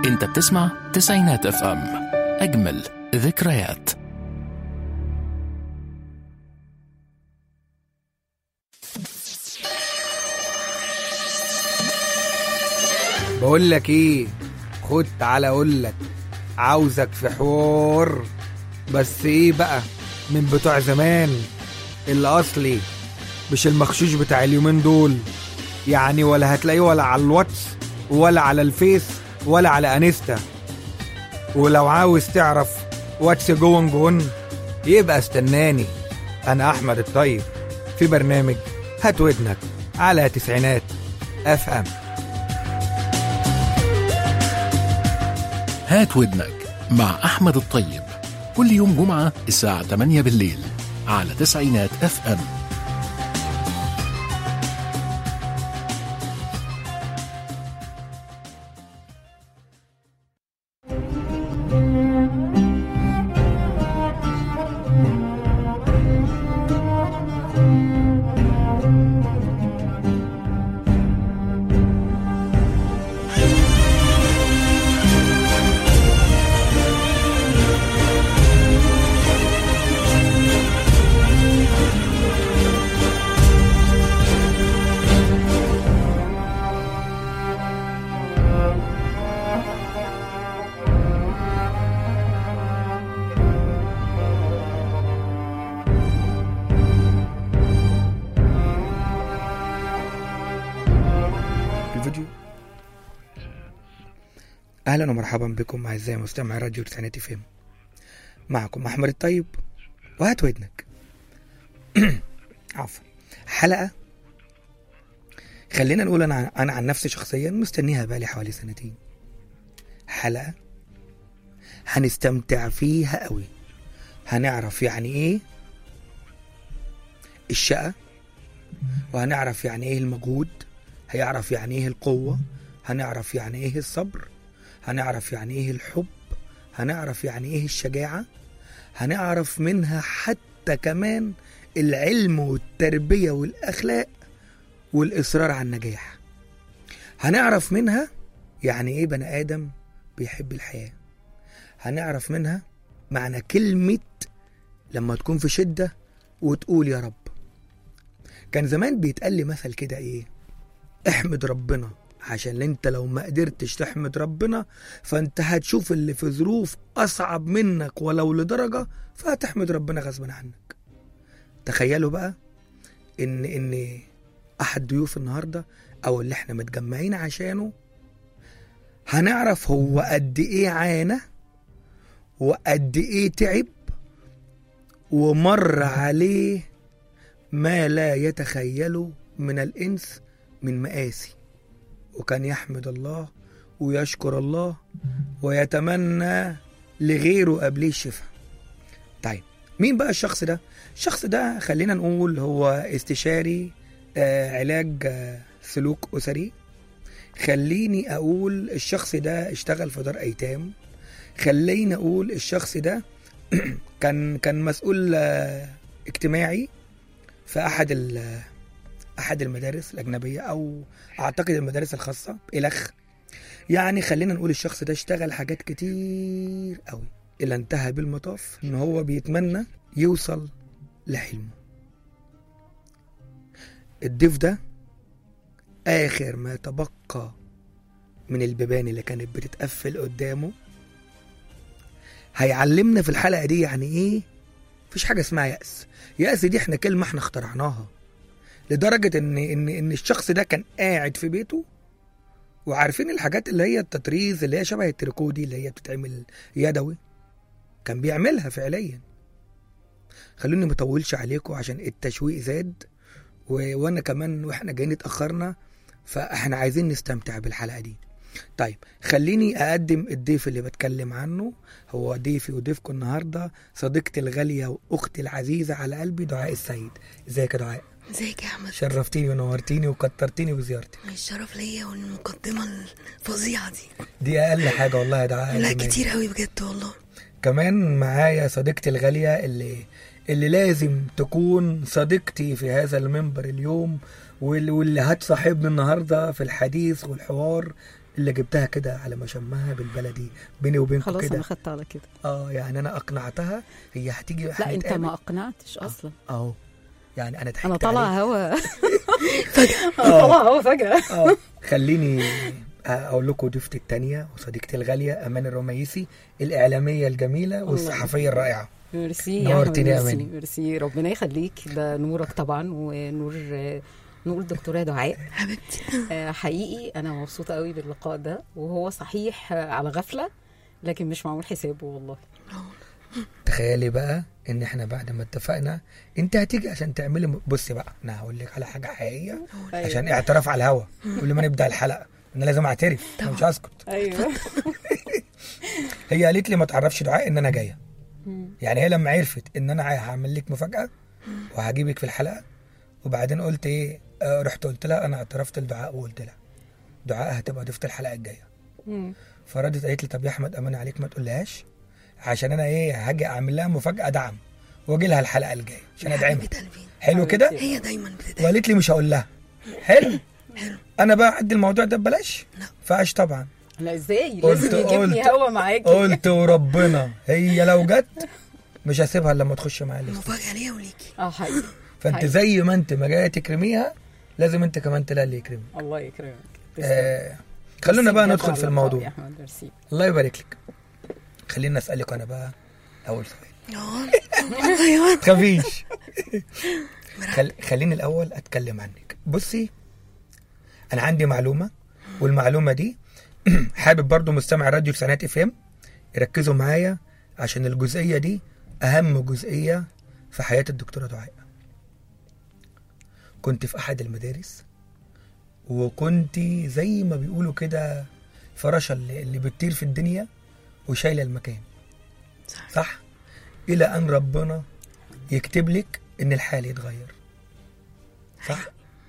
انت بتسمع تسعينات اف ام اجمل ذكريات بقول لك ايه خد تعالى اقول لك عاوزك في حوار بس ايه بقى من بتوع زمان الاصلي مش المخشوش بتاع اليومين دول يعني ولا هتلاقيه ولا على الواتس ولا على الفيس ولا على انستا ولو عاوز تعرف واتس جوين جون يبقى استناني انا احمد الطيب في برنامج هات ودنك على تسعينات اف ام هات ودنك مع احمد الطيب كل يوم جمعة الساعة 8 بالليل على تسعينات اف ام الفيديو اهلا ومرحبا بكم اعزائي مستمعي راديو تسعينات فيم معكم احمد الطيب وهات ودنك عفوا حلقه خلينا نقول انا انا عن نفسي شخصيا مستنيها بقالي حوالي سنتين حلقه هنستمتع فيها قوي هنعرف يعني ايه الشقه وهنعرف يعني ايه المجهود هيعرف يعني ايه القوة هنعرف يعني ايه الصبر هنعرف يعني ايه الحب هنعرف يعني ايه الشجاعة هنعرف منها حتى كمان العلم والتربية والأخلاق والإصرار على النجاح هنعرف منها يعني ايه بني آدم بيحب الحياة هنعرف منها معنى كلمة لما تكون في شدة وتقول يا رب كان زمان بيتقال لي مثل كده ايه احمد ربنا عشان انت لو ما قدرتش تحمد ربنا فانت هتشوف اللي في ظروف اصعب منك ولو لدرجة فهتحمد ربنا غصبا عنك تخيلوا بقى ان ان احد ضيوف النهاردة او اللي احنا متجمعين عشانه هنعرف هو قد ايه عانى وقد ايه تعب ومر عليه ما لا يتخيله من الانس من مآسي وكان يحمد الله ويشكر الله ويتمنى لغيره قبليه الشفاء طيب مين بقى الشخص ده الشخص ده خلينا نقول هو استشاري آه علاج آه سلوك أسري خليني أقول الشخص ده اشتغل في دار أيتام خليني أقول الشخص ده كان كان مسؤول آه اجتماعي في أحد ال احد المدارس الاجنبيه او اعتقد المدارس الخاصه الخ يعني خلينا نقول الشخص ده اشتغل حاجات كتير قوي اللي انتهى بالمطاف ان هو بيتمنى يوصل لحلمه الضيف ده اخر ما تبقى من البيبان اللي كانت بتتقفل قدامه هيعلمنا في الحلقه دي يعني ايه مفيش حاجه اسمها يأس يأس دي احنا كلمه احنا اخترعناها لدرجه ان ان ان الشخص ده كان قاعد في بيته وعارفين الحاجات اللي هي التطريز اللي هي شبه التريكو دي اللي هي بتتعمل يدوي كان بيعملها فعليا خلوني مطولش عليكم عشان التشويق زاد و... وانا كمان واحنا جايين اتاخرنا فاحنا عايزين نستمتع بالحلقه دي طيب خليني اقدم الضيف اللي بتكلم عنه هو ضيفي وضيفكم النهارده صديقتي الغاليه واختي العزيزه على قلبي دعاء السيد ازيك يا دعاء ازيك يا احمد شرفتيني ونورتيني وكترتيني بزيارتي الشرف ليا والمقدمه الفظيعه دي دي اقل حاجه والله يا دعاء لا أقل منها. كتير قوي بجد والله كمان معايا صديقتي الغاليه اللي اللي لازم تكون صديقتي في هذا المنبر اليوم وال- واللي هتصاحبني النهارده في الحديث والحوار اللي جبتها كده على ما شمها بالبلدي بيني وبينكم خلاص كده انا خدت على كده اه يعني انا اقنعتها هي هتيجي لا انت هنتقابل. ما اقنعتش اصلا اهو يعني انا ضحكت انا طالعه عليك. هوا فجأة انا طالعه هوا فجاه اه خليني اقول لكم ضيفتي التانية وصديقتي الغالية امان الرميسي الاعلامية الجميلة والصحفية الرائعة ميرسي يا نورتيني يا أحمد، أماني. ميرسي ميرسي ربنا يخليك ده نورك طبعا ونور نور دكتوراه دعاء حبيبتي آه، حقيقي انا مبسوطه قوي باللقاء ده وهو صحيح آه، على غفله لكن مش معمول حسابه والله تخيلي بقى ان احنا بعد ما اتفقنا انت هتيجي عشان تعملي م- بصي بقى انا هقول لك على حاجه حقيقيه أيوة. عشان اعتراف على الهوا قبل ما نبدا الحلقه انا لازم اعترف انا مش هسكت ايوه هي قالت لي ما تعرفش دعاء ان انا جايه يعني هي لما عرفت ان انا هعمل لك مفاجاه وهجيبك في الحلقه وبعدين قلت ايه آه رحت قلت لها انا اعترفت لدعاء وقلت لها دعاء هتبقى ضيفه الحلقه الجايه فردت قالت لي طب يا احمد امان عليك ما تقولهاش عشان انا ايه هاجي اعمل لها مفاجاه دعم واجي لها الحلقه الجايه عشان ادعمها حبيبة قلبي حلو كده هي دايما بتدعي وقالت لي مش هقول لها حلو حلو انا بقى اعدي الموضوع ده ببلاش لا. فاش طبعا لا ازاي قلت- لازم يجيبني قلت- هوا معاكي قلت وربنا هي لو جت مش هسيبها إلا لما تخش معايا الاستوديو. مفاجأة ليا وليكي اه حقيقي فانت حقيقي. زي ما انت ما جايه تكرميها لازم انت كمان تلاقي اللي يكرمك الله يكرمك تسلم. آه خلونا بقى ميرسي ندخل بجد في على الموضوع اللقاء يا احمد ميرسي الله يبارك لك خليني اسالك انا بقى اول سؤال اه ايوه تخافيش مرحبا. خل... خليني الاول اتكلم عنك بصي انا عندي معلومه والمعلومه دي حابب برضو مستمع راديو سنات اف ام يركزوا معايا عشان الجزئيه دي اهم جزئيه في حياه الدكتوره دعاء كنت في احد المدارس وكنت زي ما بيقولوا كده فراشة اللي, اللي بتطير في الدنيا وشايله المكان صح. صح الى ان ربنا يكتب لك ان الحال يتغير صح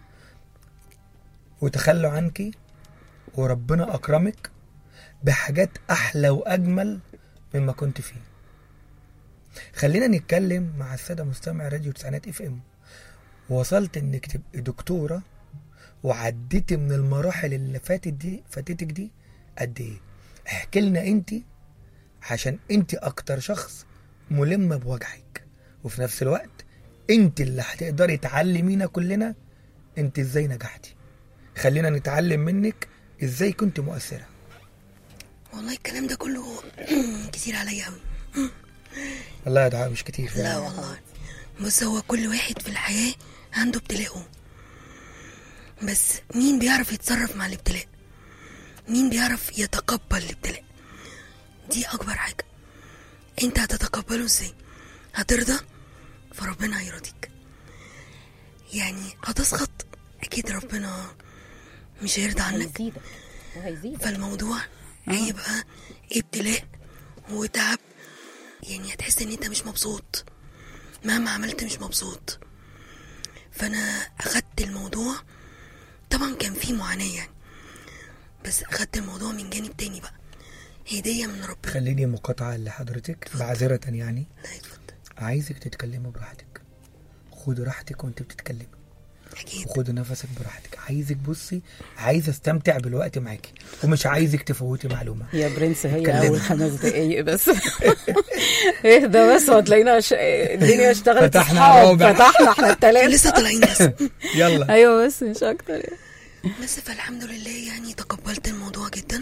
وتخلوا عنك وربنا اكرمك بحاجات احلى واجمل مما كنت فيه خلينا نتكلم مع الساده مستمع راديو تسعينات اف ام وصلت انك تبقي دكتوره وعديتي من المراحل اللي فاتت دي فاتتك دي قد ايه احكي لنا انت عشان انت اكتر شخص ملم بوجعك وفي نفس الوقت انت اللي هتقدري تعلمينا كلنا انت ازاي نجحتي خلينا نتعلم منك ازاي كنت مؤثره والله الكلام ده كله كتير عليا قوي والله يا دعاء مش كتير لا فعلا والله بص هو كل واحد في الحياة عنده ابتلاءه بس مين بيعرف يتصرف مع الابتلاء مين بيعرف يتقبل الابتلاء دي أكبر حاجة انت هتتقبله ازاي هترضى فربنا هيرضيك يعني هتسخط أكيد ربنا مش هيرضى عنك هيزيدك وهيزيدك فالموضوع هيبقى ابتلاء وتعب يعني هتحس ان انت مش مبسوط مهما عملت مش مبسوط فانا اخدت الموضوع طبعا كان في معاناة يعني بس اخدت الموضوع من جانب تاني بقى هدية من ربنا خليني مقاطعه لحضرتك معذره يعني لا اتفضل عايزك تتكلمي براحتك خدي راحتك وانت بتتكلمي اكيد وخدي نفسك براحتك عايزك بصي عايز استمتع بالوقت معاكي ومش عايزك تفوتي معلومه يا برنس هي اتكلمي. اول خمس دقايق بس اهدى بس وهتلاقينا ش... الدنيا اشتغلت فتحنا أصحاب. رابع. فتحنا احنا التلاته لسه طالعين بس يلا ايوه بس مش اكتر بس فالحمد لله يعني تقبلت الموضوع جدا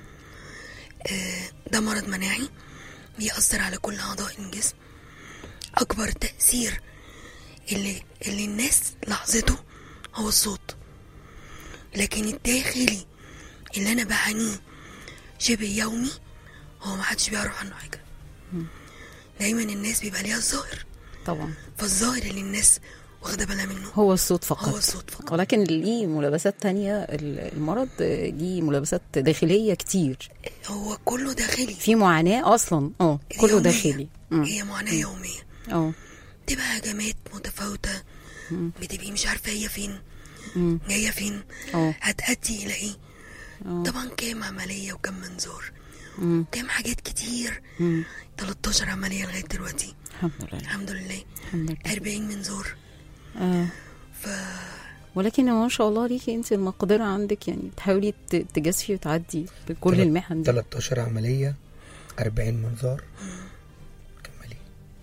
آه، ده مرض مناعي بيأثر على كل أعضاء الجسم أكبر تأثير اللي, اللي الناس لاحظته هو الصوت لكن الداخلي اللي أنا بعانيه شبه يومي هو محدش بيعرف عنه حاجة دايما الناس بيبقى ليها الظاهر طبعا فالظاهر اللي الناس واخدة بالها منه هو الصوت فقط هو الصوت فقط ولكن ليه ملابسات تانية ال- المرض ليه ملابسات داخلية كتير هو كله داخلي في معاناة أصلا اه كله يومية. داخلي مم. هي معاناة يومية اه تبقى هجمات متفاوتة بتبقي مش عارفة هي فين مم. جاية فين اه هتأدي إلى إيه اه طبعا كام عملية وكم منظور مم. كام حاجات كتير مم. 13 عملية لغاية دلوقتي الحمد لله الحمد لله الحمد لله 40 منظور اه ف ولكن ما شاء الله ليكي انت المقدره عندك يعني بتحاولي ت- تجازفي وتعدي بكل تلات- المحن دي 13 عمليه 40 منظار كملي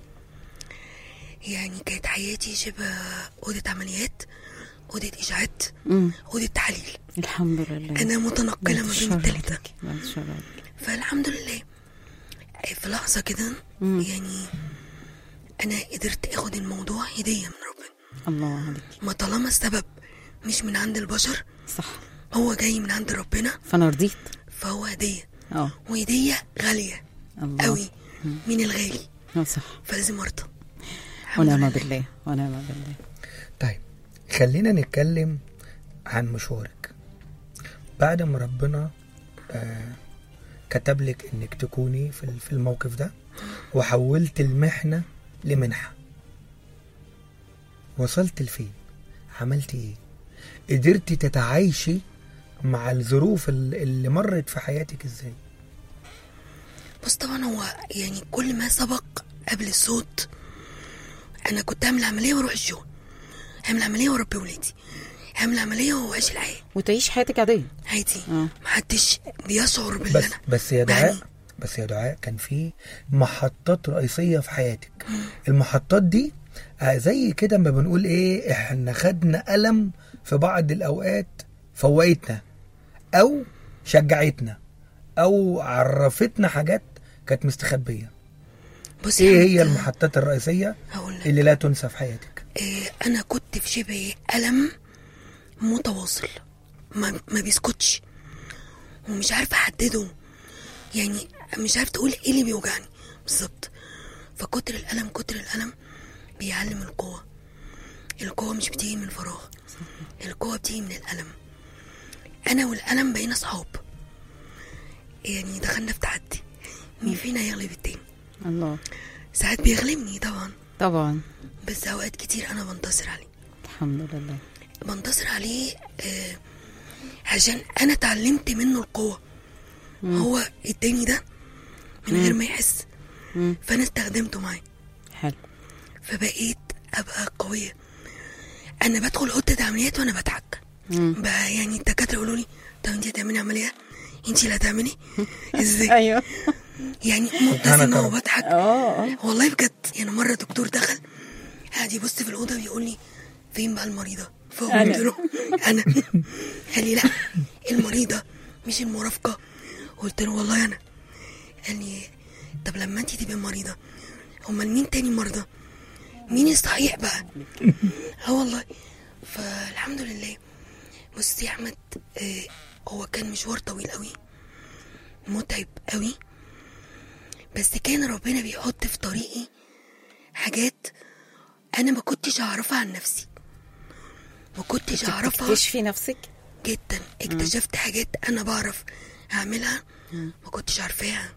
يعني كانت حياتي شبه أوضة عمليات أوضة إشاعات مم. أوضة تحاليل الحمد لله أنا متنقلة بعد ما الشر بين التلاتة عليكي، بعد الشر عليكي. فالحمد لله في لحظة كده مم. يعني أنا قدرت آخد الموضوع هدية من ربنا الله عليك ما طالما السبب مش من عند البشر صح هو جاي من عند ربنا فانا رضيت فهو هدية اه وهدية غالية الله قوي من الغالي اه صح فلازم أرضى الحمد ونعم لله. بالله ونعم بالله طيب خلينا نتكلم عن مشوارك بعد ما ربنا آه كتب لك انك تكوني في ال- في الموقف ده وحولت المحنه لمنحه وصلت لفين عملتي ايه قدرتي تتعايشي مع الظروف ال- اللي مرت في حياتك ازاي بص طبعا هو يعني كل ما سبق قبل الصوت انا كنت اعمل عمليه واروح الشغل اعمل عمليه واربي ولادي اعمل عمليه واعيش الحياه وتعيش حياتك عاديه عادي اه محدش بيشعر باللي بس انا بس يا بعاني. دعاء بس يا دعاء كان في محطات رئيسيه في حياتك المحطات دي آه، زي كده ما بنقول ايه احنا خدنا ألم في بعض الأوقات فوقتنا أو شجعتنا أو عرفتنا حاجات كانت مستخبية بص يا ايه عم، هي المحطات الرئيسية هقول لك اللي لا تنسى في حياتك إيه انا كنت في شبه الم متواصل ما, ما بيسكتش ومش عارفه احدده يعني مش عارفه تقول ايه اللي بيوجعني بالظبط فكتر الالم كتر الالم بيعلم القوه القوه مش بتيجي من فراغ القوه بتيجي من الالم انا والالم بقينا صحاب يعني دخلنا في تحدي مين فينا يغلب التاني الله ساعات بيغلبني طبعا طبعا بس اوقات كتير انا بنتصر عليه الحمد لله بنتصر عليه آه عشان انا اتعلمت منه القوه هو اداني ده من غير ما يحس مم. فانا استخدمته معاه حلو فبقيت ابقى قويه انا بدخل اوضه عمليات وانا بضحك مم. بقى يعني الدكاتره يقولوا لي طب انت هتعملي عمليه انت اللي هتعملي ازاي ايوه يعني سبحانك مبتسمه رب. وبضحك اه اه والله بجد يعني مره دكتور دخل قاعد يبص في الاوضه ويقول لي فين بقى المريضه فقلت له انا قال لي لا المريضه مش المرافقه قلت له والله انا قال لي طب لما انت تبقي مريضه امال مين تاني مرضى مين الصحيح بقى اه والله فالحمد لله بص يا احمد آه هو كان مشوار طويل قوي متعب قوي بس كان ربنا بيحط في طريقي حاجات انا ما كنتش اعرفها عن نفسي ما كنتش اعرفها تكتشفي نفسك جدا اكتشفت حاجات انا بعرف اعملها ما كنتش عارفاها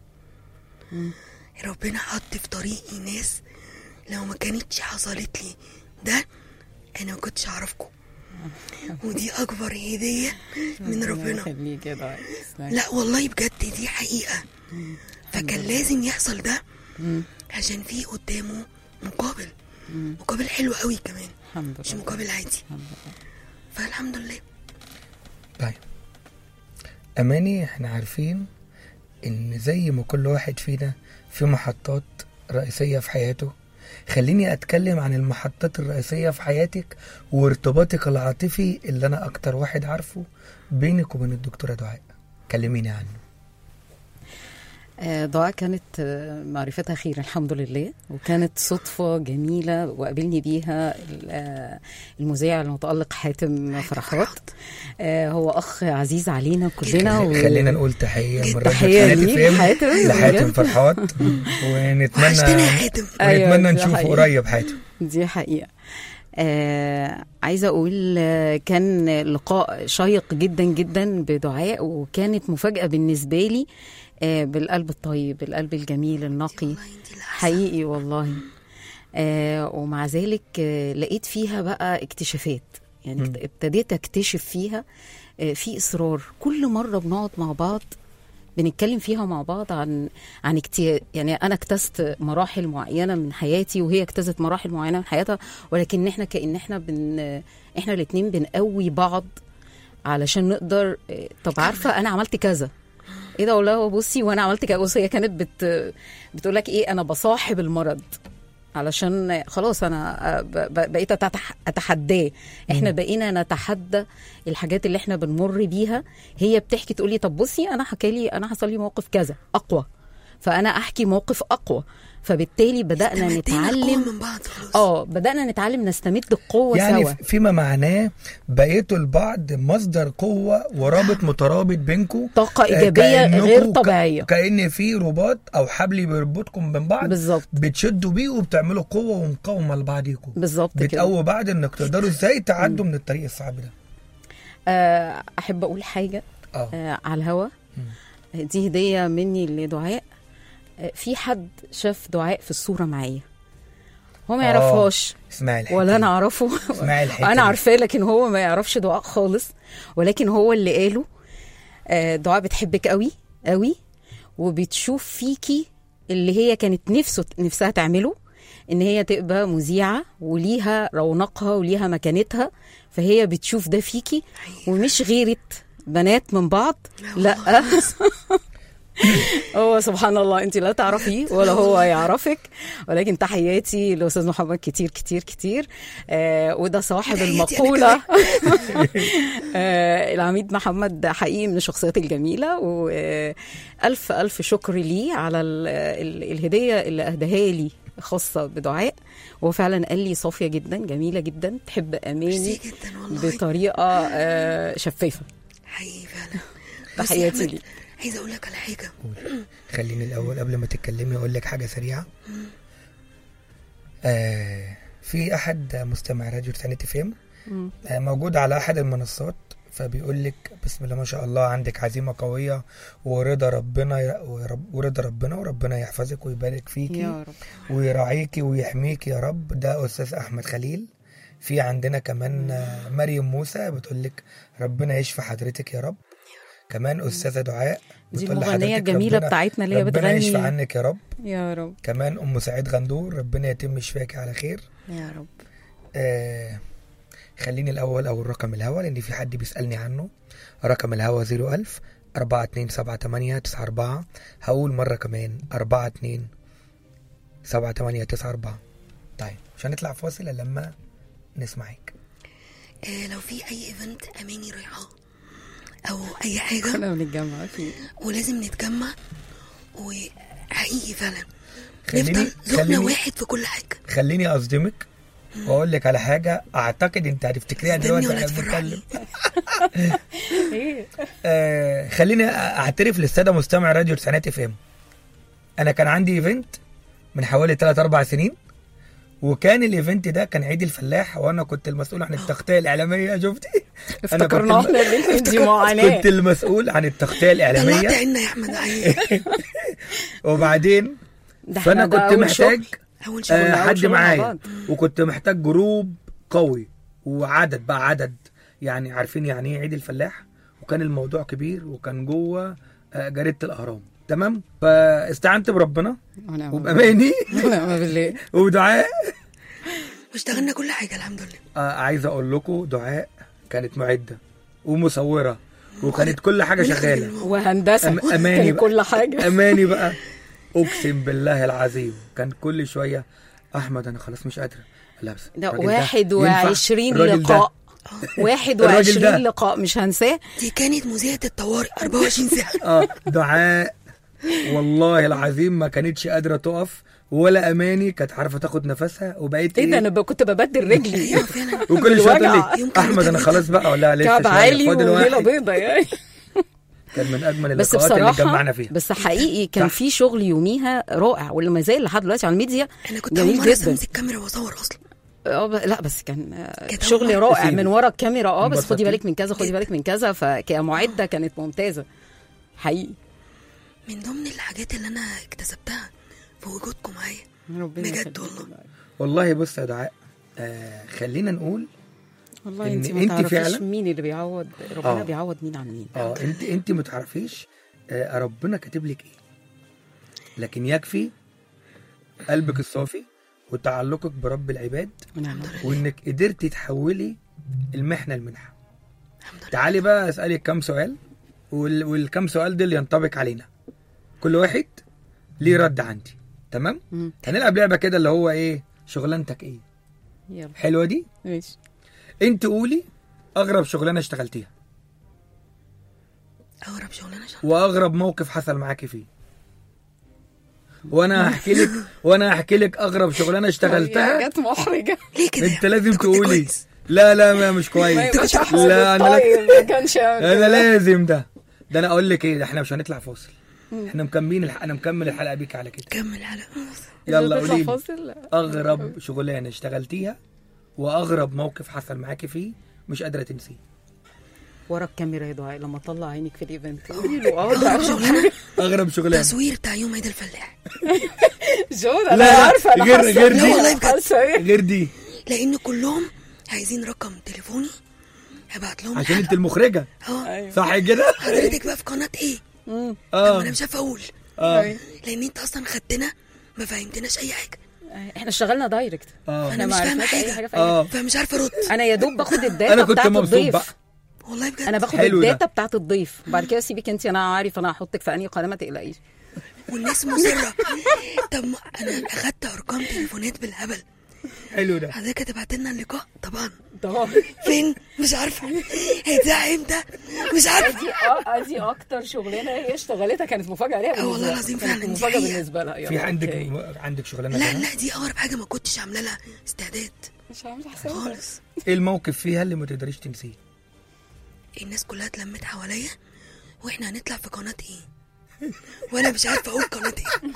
ربنا حط في طريقي ناس لو ما كانتش حصلت لي ده انا ما كنتش اعرفكم ودي اكبر هديه من ربنا خليه كده لا والله بجد دي حقيقة فكان لازم يحصل ده عشان في قدامه مقابل مقابل حلو قوي كمان الحمد مش لله مقابل عادي الحمد لله فالحمد لله طيب أماني احنا عارفين إن زي ما كل واحد فينا في محطات رئيسية في حياته خليني أتكلم عن المحطات الرئيسية في حياتك وارتباطك العاطفي اللي أنا أكتر واحد عارفه بينك وبين الدكتورة دعاء كلميني عنه آه، دعاء كانت آه، معرفتها خير الحمد لله وكانت صدفة جميلة وقابلني بيها ال- آه، المذيع المتألق حاتم فرحات آه، هو أخ عزيز علينا كلنا و... خلينا نقول تحية من راديو تحية حياتي ليك، فيم حاتم، لحاتم بجد. فرحات وحشتني يا ونتمنى حاتم أيوة، ونتمنى دي نشوفه حقيقة. قريب حاتم دي حقيقة آه عايزة أقول آه، كان لقاء شيق جدا جدا بدعاء وكانت مفاجأة بالنسبة لي آه بالقلب الطيب القلب الجميل النقي والله انت اللي أحسن. حقيقي والله آه ومع ذلك آه لقيت فيها بقى اكتشافات يعني ابتديت اكتشف فيها آه في اصرار كل مره بنقعد مع بعض بنتكلم فيها مع بعض عن عن كتير يعني انا اكتست مراحل معينه من حياتي وهي اكتست مراحل معينه من حياتها ولكن احنا كان احنا بن احنا الاثنين بنقوي بعض علشان نقدر إيه، طب عارفه انا عملت كذا ايه ده اقول لها بصي وانا عملت كذا بصي هي كانت بت بتقول لك ايه انا بصاحب المرض علشان خلاص انا ب- ب- بقيت أتح- اتحداه احنا بقينا نتحدى الحاجات اللي احنا بنمر بيها هي بتحكي تقول لي طب بصي انا حكى لي انا حصل لي موقف كذا اقوى فانا احكي موقف اقوى فبالتالي بدانا استمدينا القوة نتعلم من بعض خلاص اه بدانا نتعلم نستمد القوه يعني سوا ف- فيما معناه بقيتوا لبعض مصدر قوة ورابط مترابط بينكم طاقه ايجابيه غير طبيعيه كأن في رباط أو حبل بيربطكم من بعض بالظبط بتشدوا بيه وبتعملوا قوة ومقاومة لبعضيكم بالظبط كده بتقووا بعض انك تقدروا ازاي تعدوا من الطريق الصعب ده آه، احب اقول حاجه اه آه، على الهوا دي هديه مني لدعاء آه، في حد شاف دعاء في الصوره معايا هو ما آه. يعرفهاش اسمعي الحته ولا دي. انا اعرفه اسمعي الحته انا دي. عارفاه لكن هو ما يعرفش دعاء خالص ولكن هو اللي قاله آه، دعاء بتحبك قوي قوي وبتشوف فيكي اللي هي كانت نفسه نفسها تعمله ان هي تبقى مذيعه وليها رونقها وليها مكانتها فهي بتشوف ده فيكي ومش غيرة بنات من بعض لا هو سبحان الله انت لا تعرفيه ولا هو يعرفك ولكن تحياتي لاستاذ محمد كتير كتير كتير آه وده صاحب تحياتي أنا المقوله آه العميد محمد حقيقي من الشخصيات الجميله والف الف شكر ليه على ال ال الهديه اللي اهداها لي خاصه بدعاء هو فعلا قال لي صافيه جدا جميله جدا تحب اماني ميرسي جدا والله بطريقه آه شفافه حقيقي فعلا تحياتي بص يا أحمد، ليك. عايزه اقول لك على حاجه خليني الاول قبل ما تتكلمي اقول لك حاجه سريعه آه في احد مستمع راديو تسعينات اف ام مم. آه موجود على احد المنصات فبيقول لك بسم الله ما شاء الله عندك عزيمه قويه ورضا ربنا ي- ورب ورضا ربنا وربنا يحفظك ويبارك فيكي يا رب ويراعيكي ويحميكي يا رب ده استاذ احمد خليل في عندنا كمان آه، مريم موسى بتقول لك ربنا يشفي حضرتك يا رب كمان استاذه دعاء دي بتقول المغنيه لحضرتك الجميله ربنا- بتاعتنا اللي هي ربنا يشفي بتغني عنك يا رب يا رب كمان ام سعيد غندور ربنا يتم شفاك على خير يا رب آه خليني الاول اقول رقم الهوا لان في حد بيسالني عنه رقم الهوا 01000 4278 هقول مره كمان 42 7894 طيب مش هنطلع فاصل إلا لما نسمعك آه لو في اي ايفنت اماني رايحاه او اي حاجه كنا بنتجمع فيه ولازم نتجمع وحقيقي فعلا خليني نفضل ذوقنا خليني واحد في كل حاجه خليني اصدمك واقول لك على حاجه اعتقد انت هتفتكريها صدقني دلوقتي ولا واحنا بنتكلم تفرحني ايه آه خليني اعترف للساده مستمع راديو تسعينات اف ام انا كان عندي ايفنت من حوالي 3 4 سنين وكان الايفنت ده كان عيد الفلاح وانا كنت المسؤول عن التغطيه الاعلاميه شفتي أنا كنت افتكرنا الم- احنا اللي دي معاناه كنت المسؤول عن التغطيه طلعت الاعلاميه عنا يا احمد حقيقي ده وبعدين احنا فانا ده كنت أول محتاج شغل. اول شغل آه كنا أول حد شغل مع معايا بعض. وكنت محتاج جروب قوي وعدد بقى عدد يعني عارفين يعني ايه عيد الفلاح وكان الموضوع كبير وكان جوه آه، جريده الاهرام تمام فاستعنت بربنا ونعم وباماني بالله. ونعم بالله ودعاء واشتغلنا كل حاجه الحمد لله آه عايز اقول لكم دعاء كانت معده ومصوره وكانت كل حاجه شغاله وهندسه أم- أماني كان بقى. كل حاجه اماني بقى اقسم بالله العظيم كان كل شويه احمد انا خلاص مش قادره لا بس ده الراجل واحد ينفع؟ وعشرين الراجل ده لقاء واحد الراجل وعشرين ده. لقاء مش هنساه دي كانت مذيعه الطوارئ 24 ساعه اه دعاء والله العظيم ما كانتش قادره تقف ولا اماني كانت عارفه تاخد نفسها وبقيت ايه ده انا ب- كنت ببدل رجلي ايوه فعلا وكل شويه تقول بالوجع. لي يمكن احمد انا متعبة. خلاص بقى ولا لسه كعب شوية، عالي فاضل وليله واحد. بيضه يعني كان من اجمل بس اللقاءات اللي بصراحه اتجمعنا فيها بس حقيقي كان صح. في شغل يوميها رائع واللي ما زال لحد دلوقتي على الميديا انا كنت اول جميل مره جدا امسك كاميرا واصور اصلا اه ب- لا بس كان آه، كانت شغل أول رائع سيدي. من ورا الكاميرا اه بس خدي انبسطتي؟ بالك من كذا خدي بالك من كذا فكمعده كانت ممتازه حقيقي من ضمن الحاجات اللي انا اكتسبتها في وجودكم معايا ربنا بجد يخليك. والله. والله بص يا دعاء آه خلينا نقول والله إن انت ما انت تعرفيش فعلا- مين اللي بيعوض ربنا آه. بيعوض مين عن مين اه انت انت ما تعرفيش آه ربنا كاتب لك ايه لكن يكفي قلبك الصافي وتعلقك برب العباد نعم وانك قدرتي تحولي المحنه لمنحه الحمد لله تعالي بقى اسالك كام سؤال وال... والكام سؤال دول ينطبق علينا كل واحد ليه رد عندي تمام مم. هنلعب لعبه كده اللي هو ايه شغلانتك ايه يلا حلوه دي ماشي انت قولي اغرب شغلانه اشتغلتيها اغرب شغلانه شغل واغرب موقف حصل معاكي فيه وانا هحكي لك وانا هحكي لك اغرب شغلانه اشتغلتها حاجات محرجه ليه كده انت لازم كنت تقولي كويس. لا لا ما مش ما كويس يبقاش احمد لا انا لا الطيب ما كانش انا لازم ده ده انا اقول لك ايه ده احنا مش هنطلع فاصل احنا مكملين الح... انا مكمل الحلقه بيك على كده كمل الحلقه يلا نطلع قولي لي فاصل اغرب شغلانه اشتغلتيها واغرب موقف حصل معاكي فيه مش قادره تنسيه ورا الكاميرا يا دعاء لما طلع عينك في الايفنت قولي له اه اغرب ده شغلانه اغرب شغلانه تصوير بتاع يوم عيد الفلاح جو ده لا، انا لا، عارفه انا غير- حاسة- غير دي. لا والله بجد. حاسة إيه؟ غير دي لان كلهم عايزين رقم تليفوني هبعت لهم عشان انت المخرجه اه ايوه صح كده حضرتك بقى في قناه ايه مم. طب اه انا مش عارفه اقول اه أيوة. لان انت اصلا خدتنا ما فهمتناش اي حاجه احنا اشتغلنا دايركت اه أنا احنا مش ما فاهمة عرفناش اي حاجة. حاجه في اي اه فمش عارفه ارد انا يا دوب باخد الداتا انا كنت بتاعت مبسوط الضيف بقى والله بجد انا باخد حلو ده. الداتا بتاعت الضيف وبعد كده سيبك انت انا عارف انا هحطك في انهي قناه ما تقلقيش والناس مصره طب ما انا اخدت ارقام تليفونات بالهبل حلو ده حضرتك هتبعت لنا اللقاء طبعا طبعا فين مش عارفه هيتذاع امتى مش عارفه دي اه دي اكتر شغلانه هي اشتغلتها كانت مفاجاه ليها آه والله بالنسبة لها. العظيم كانت فعلا دي مفاجاه حقيقة. بالنسبه لها يلا، في عندك أوكي. عندك شغلانه لا تانية؟ لا دي اغرب حاجه ما كنتش عامله لها استعداد مش عامله حساب خالص ايه الموقف فيها اللي ما تقدريش تنسيه الناس كلها اتلمت حواليا واحنا هنطلع في قناه ايه وانا مش عارفه اقول قناه ايه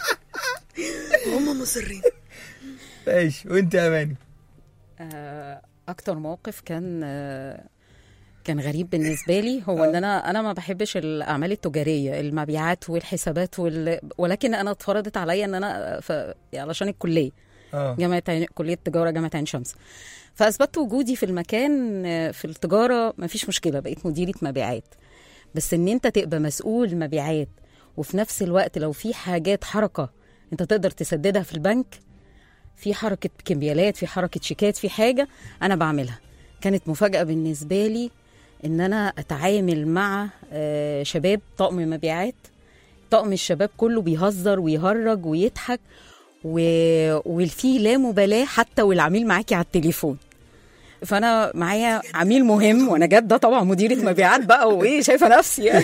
وهم مصرين ماشي وانت يا اماني آه، اكتر موقف كان آه، كان غريب بالنسبه لي هو ان انا انا ما بحبش الاعمال التجاريه المبيعات والحسابات وال... ولكن انا اتفرضت عليا ان انا ف... علشان الكليه اه جامعه عين... كليه تجاره جامعه عين شمس فاثبتت وجودي في المكان آه، في التجاره ما فيش مشكله بقيت مديره مبيعات بس ان انت تبقى مسؤول مبيعات وفي نفس الوقت لو في حاجات حركه انت تقدر تسددها في البنك في حركه كمبيالات في حركه شيكات في حاجه انا بعملها كانت مفاجاه بالنسبه لي ان انا اتعامل مع آه، شباب طقم مبيعات طقم الشباب كله بيهزر ويهرج ويضحك و... وفي لا مبالاه حتى والعميل معاكي على التليفون فانا معايا عميل مهم وانا جاده طبعا مديره مبيعات بقى وايه شايفه نفسي يعني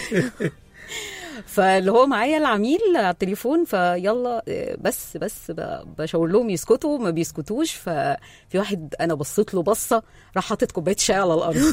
فاللي هو معايا العميل على التليفون فيلا آه، بس بس ب- بشاور لهم يسكتوا ما بيسكتوش ففي واحد انا بصيت له بصه راح حاطط كوبايه شاي على الارض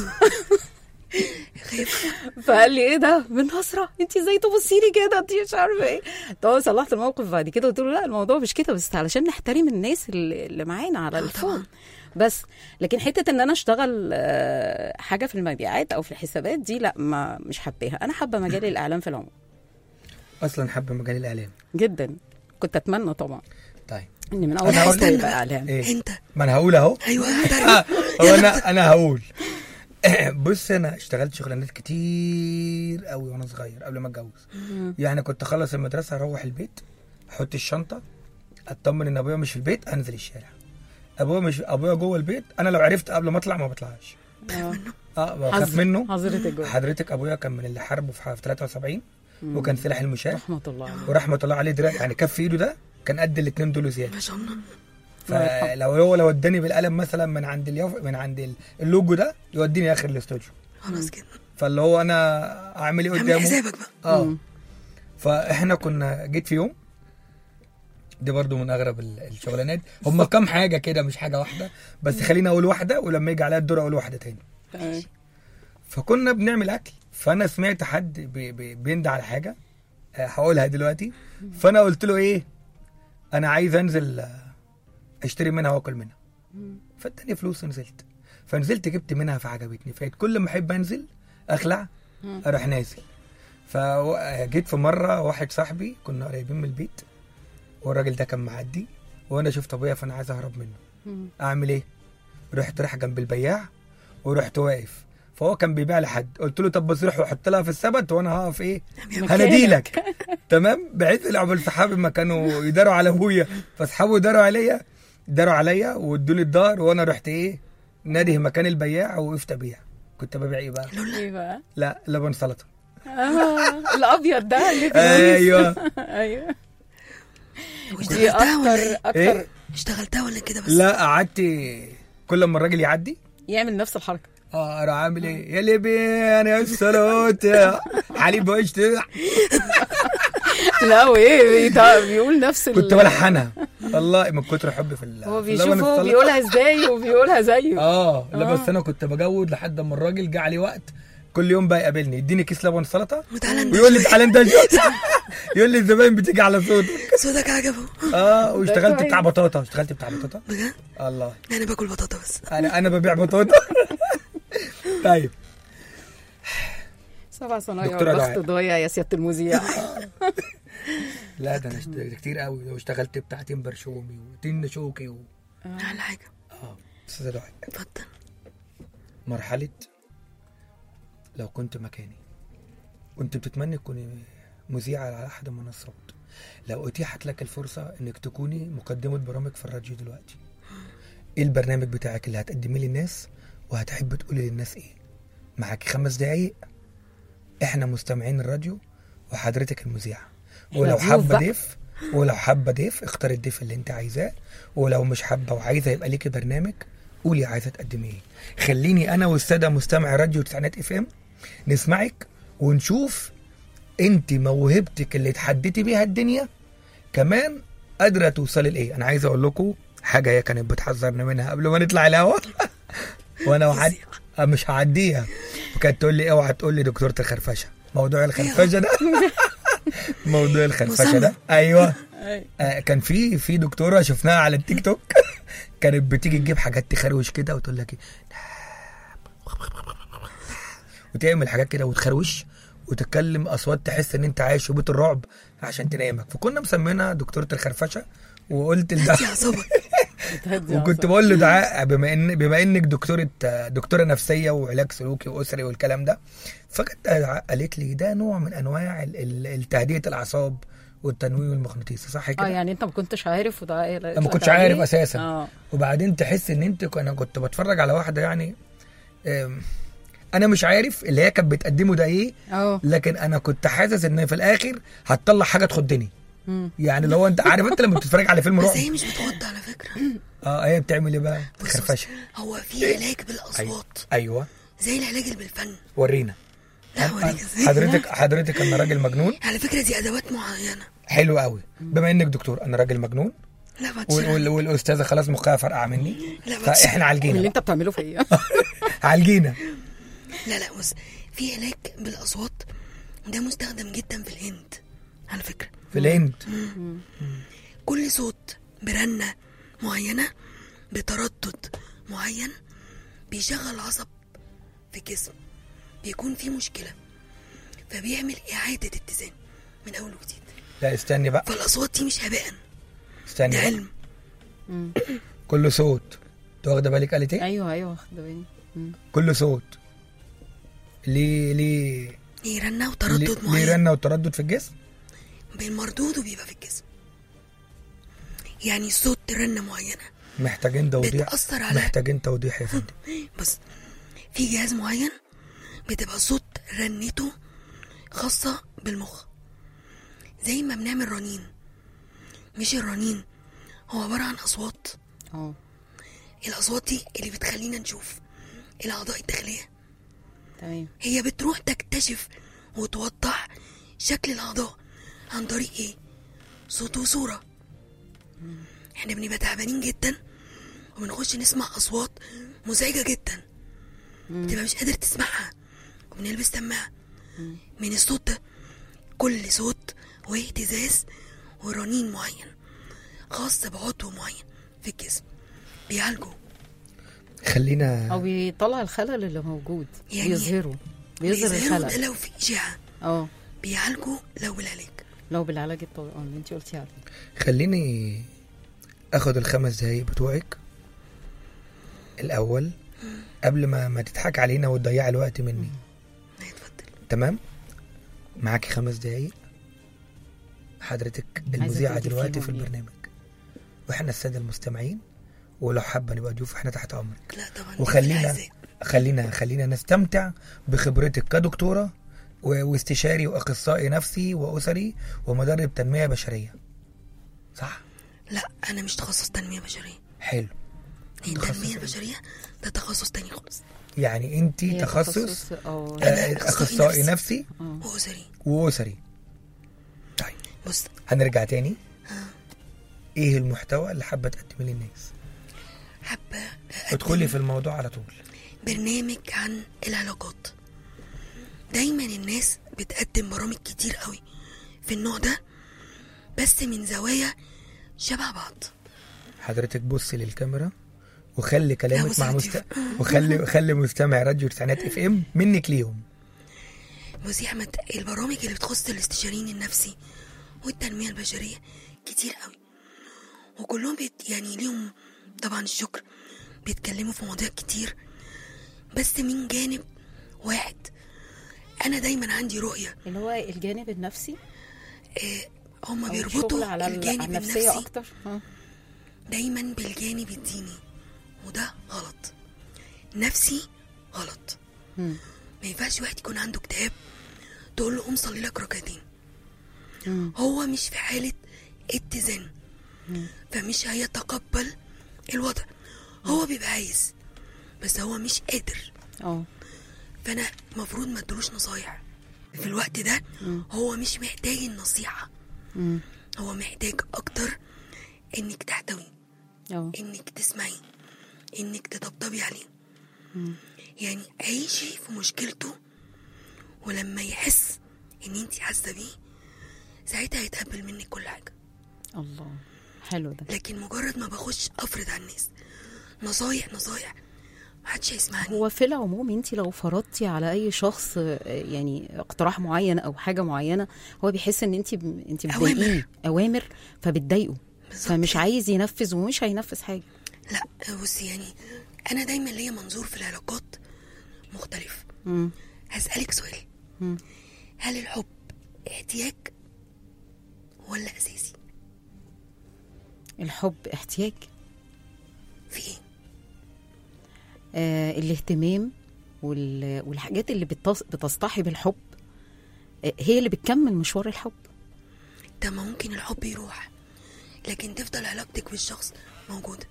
فقال لي ايه ده من نصره انت ازاي تبصي لي كده انت مش عارفه ايه طبعا صلحت الموقف بعد كده قلت له لا الموضوع مش كده بس علشان نحترم الناس اللي اللي معانا على آه الفون طبعاً. بس لكن حته ان انا اشتغل آه، حاجه في المبيعات او في الحسابات دي لا ما مش حباها انا حابه مجال الاعلام في العموم اصلا حابه مجال الاعلام جدا كنت اتمنى طبعا طيب ان من اول أنا هقول حصه لك- يبقى اعلام ايه انت ما انا هقول اهو ايوه آه، هتعرف هو انا انا هقول بص انا اشتغلت شغلانات كتير قوي وانا صغير قبل ما اتجوز يعني كنت اخلص المدرسه اروح البيت احط الشنطه اطمن ان ابويا مش في البيت انزل الشارع ابويا مش ابويا جوه البيت انا لو عرفت قبل ما اطلع ما بطلعش اه بخاف منه حضرتك الجو حضرتك ابويا كان من اللي حاربوا في 73 وكان سلاح المشاة رحمه الله عليه ورحمه الله عليه دلوقتي يعني كف ايده ده كان قد الاثنين دول زياده ما شاء الله فلو هو لو اداني بالقلم مثلا من عند اليوف من عند ال- اللوجو ده يوديني اخر الاستوديو خلاص كده فاللي هو انا اعمل ايه اعمل قدامه حسابك بقى اه مم. فاحنا كنا جيت في يوم دي برضو من اغرب ال- الشغلانات هم كام حاجه كده مش حاجه واحده بس خليني اقول واحده ولما يجي عليا الدور اقول واحده تاني تمام. فكنا بنعمل اكل فانا سمعت حد بي بي بيندى على حاجه آه، هقولها دلوقتي فانا قلت له ايه انا عايز انزل آه، اشتري منها واكل منها فاداني فلوس ونزلت فنزلت جبت منها فعجبتني فكل كل ما احب انزل اخلع اروح نازل فجيت في مره واحد صاحبي كنا قريبين من البيت والراجل ده كان معدي وانا شفت ابويا فانا عايز اهرب منه مم. اعمل ايه رحت رايح جنب البياع ورحت واقف فهو كان بيبيع لحد قلت له طب بس روح وحط لها في السبت وانا هقف ايه مكانك. هنادي لك تمام بعت لي عقبال صحابي ما كانوا يداروا على ابويا فاصحابه يداروا عليا داروا عليا وادوا لي الدار وانا رحت ايه نادي مكان البياع وقفت ابيع كنت ببيع ايه بقى لولا ايه بقى لا لبن سلطه آه الابيض ده اللي في الويس. ايوه ايوه دي واشتغلتها ولا اكتر ايه؟ اكتر إيه؟ اشتغلتها ولا كده بس لا قعدت كل ما الراجل يعدي يعمل نفس الحركه اه اروح عامل ايه يا لبين يا السلوت حليب واشتري لا وايه بيتع- بيقول نفس ال- كنت بلحنها والله من كتر حبي في ال- هو في اللبن بيشوف هو السلطة. بيقولها ازاي وبيقولها زيه اه لا آه. بس انا كنت بجود لحد اما الراجل جه عليه وقت كل يوم بقى يقابلني يديني كيس لبن سلطه وتعالى انت ويقول لي شوية. تعالى انت شوية. يقول لي الزباين بتيجي على صوتك صوتك عجبه اه واشتغلت كويس. بتاع بطاطا اشتغلت بتاع بطاطا بجد الله انا باكل بطاطا بس انا انا ببيع بطاطا طيب سبع صنايع دكتورة والضغط دعاء. ضايع يا سياده المذيع لا ده انا اشت- ده كتير قوي واشتغلت بتاع تمبر شومي وتن شوكي و... احلى حاجه اه استاذه دعاء اتفضل مرحله لو كنت مكاني كنت بتتمنى تكوني مذيعة على أحد المنصات لو أتيحت لك الفرصة إنك تكوني مقدمة برامج في الراديو دلوقتي إيه البرنامج بتاعك اللي هتقدميه للناس وهتحب تقولي للناس إيه معاك خمس دقايق إحنا مستمعين الراديو وحضرتك المذيعة ولو ضيوف حابة بقى. ضيف ولو حابة ضيف اختار الضيف اللي انت عايزاه ولو مش حابة وعايزة يبقى ليكي برنامج قولي عايزة تقدمي ايه خليني انا والسادة مستمع راديو تسعينات اف ام نسمعك ونشوف انت موهبتك اللي اتحديتي بيها الدنيا كمان قادرة توصلي لايه انا عايز اقول لكم حاجة هي كانت بتحذرني منها قبل ما نطلع الهوا وانا وحد مش هعديها وكانت تقول لي اوعى تقول لي دكتورة الخرفشة موضوع الخرفشة ده موضوع الخرفشة ده ايوه آه كان في في دكتوره شفناها على التيك توك كانت بتيجي تجيب حاجات تخروش كده وتقول لك ايه وتعمل حاجات كده وتخروش وتتكلم اصوات تحس ان انت عايش في بيت الرعب عشان تنامك فكنا مسمينها دكتوره الخرفشه وقلت لده هاتي اعصابك بتهدي وكنت أعصابك. بقول له دعاء بما ان بما انك دكتوره دكتوره نفسيه وعلاج سلوكي واسري والكلام ده فكانت دعاء قالت لي ده نوع من انواع ال- ال- التهدئه الاعصاب والتنويم المغناطيسي صح كده؟ اه يعني انت ما كنتش عارف وده ايه انا ما كنتش عارف اساسا اه وبعدين تحس ان انت انا كنت بتفرج على واحده يعني أم، انا مش عارف اللي هي كانت بتقدمه ده ايه اه لكن انا كنت حاسس ان في الاخر هتطلع حاجه تخضني مم. يعني لو انت عارف انت لما بتتفرج على فيلم بس رعب هي مش بتغض على فكره اه هي بتعمل ايه بقى؟ بص بص، خرفشه هو في علاج بالاصوات ايوه زي العلاج اللي بالفن ورينا لا اوريك ازاي حضرتك حضرتك انا راجل مجنون على فكره دي ادوات معينه حلو قوي بما انك دكتور انا راجل مجنون لا ما وال- تشرح وال- والاستاذه خلاص مخها فرقع مني لا ما فاحنا تشرح. من عالجينا اللي بقى. انت بتعمله فيا عالجينا لا لا بص في علاج بالاصوات ده مستخدم جدا في الهند على فكره في الهند كل صوت برنة معينة بتردد معين بيشغل عصب في الجسم بيكون في مشكلة فبيعمل إعادة اتزان من أول وجديد لا استني بقى فالأصوات دي مش هباء استني ده بقى. علم كل صوت انت واخده بالك قالت ايه؟ ايوه ايوه واخده بالي مم. كل صوت ليه ليه ليه رنة ليه وتردد ليه معين رنه وتردد في الجسم؟ بالمردود وبيبقى في الجسم يعني صوت رنة معينة محتاجين توضيح بتأثر على- محتاجين توضيح يا فندم بص في جهاز معين بتبقى صوت رنته خاصة بالمخ زي ما بنعمل رنين مش الرنين هو عبارة عن أصوات اه الأصوات دي اللي بتخلينا نشوف الأعضاء الداخلية تمام هي بتروح تكتشف وتوضح شكل الأعضاء عن طريق إيه؟ صوت وصورة احنا بنبقى تعبانين جدا وبنخش نسمع أصوات مزعجة جدا بتبقى مش قادر تسمعها وبنلبس سماعة من الصوت ده كل صوت واهتزاز ورنين معين خاص بعضو معين في الجسم بيعالجه خلينا او بيطلع الخلل اللي موجود يعني بيظهره بيظهر بيظهروا ده الخلل لو في إشاعة اه بيعالجوا لو بالعلاج لو بالعلاج الطبيعي اللي انت قلتي عليه خليني اخد الخمس دقايق بتوعك الاول قبل ما ما تضحك علينا وتضيع الوقت مني لا اتفضل تمام معاكي خمس دقايق حضرتك المذيعة تيجي دلوقتي فيهم في إيه؟ البرنامج واحنا السادة المستمعين ولو حابة نبقى ضيوف احنا تحت امرك لا طبعا دي وخلينا بالعزاء. خلينا خلينا نستمتع بخبرتك كدكتورة و- واستشاري واخصائي نفسي واسري ومدرب تنمية بشرية صح لا انا مش تخصص تنميه بشريه حلو هي تخصص التنميه إيه؟ البشريه ده تخصص تاني خالص يعني انت هي تخصص اه آه، أنا اخصائي نفسي. نفسي واسري واسري طيب بص هنرجع تاني ايه المحتوى اللي حابه تقدميه للناس حابه ادخلي في الموضوع على طول برنامج عن العلاقات دايما الناس بتقدم برامج كتير قوي في النوع ده بس من زوايا شبه بعض حضرتك بصي للكاميرا وخلي كلامك بصي مع لطيف. مست... وخلي خلي مستمع راديو تسعينات اف ام منك ليهم بص يا احمد البرامج اللي بتخص الاستشاريين النفسي والتنميه البشريه كتير قوي وكلهم بيت يعني ليهم طبعا الشكر بيتكلموا في مواضيع كتير بس من جانب واحد انا دايما عندي رؤيه اللي هو الجانب النفسي آه، هما أو بيربطوا الشغل على ال- الجانب على النفسيه النفسي اكتر اه دايما بالجانب الديني وده غلط نفسي غلط مم. ما ينفعش واحد يكون عنده اكتئاب تقول له قوم صلي لك ركعتين مم. هو مش في حالة اتزان فمش هيتقبل الوضع هو بيبقى عايز بس هو مش قادر اه فانا المفروض ما ادلوش نصايح في الوقت ده هو مش محتاج النصيحة مم. هو محتاج اكتر انك تحتوي اه انك تسمعي انك تطبطبي عليه يعني عيشي في مشكلته ولما يحس ان انت حاسه بيه ساعتها هيتقبل منك كل حاجه الله حلو ده لكن مجرد ما بخش افرض على الناس نصايح نصايح محدش هيسمعني هو في العموم انت لو فرضتي على اي شخص آه، يعني اقتراح معين او حاجه معينه هو بيحس ان انت ب... انت أوامر. بتضايقيه اوامر فبتضايقه بالظبط فمش كده. عايز ينفذ ومش هينفذ حاجه لا بصي يعني انا دايما ليا منظور في العلاقات مختلف مم. هسألك سؤال مم. هل الحب احتياج ولا اساسي الحب احتياج في ايه آه الاهتمام وال... والحاجات اللي بتص... بتصطحب الحب آه هي اللي بتكمل مشوار الحب طب ما ممكن الحب يروح لكن تفضل علاقتك بالشخص موجوده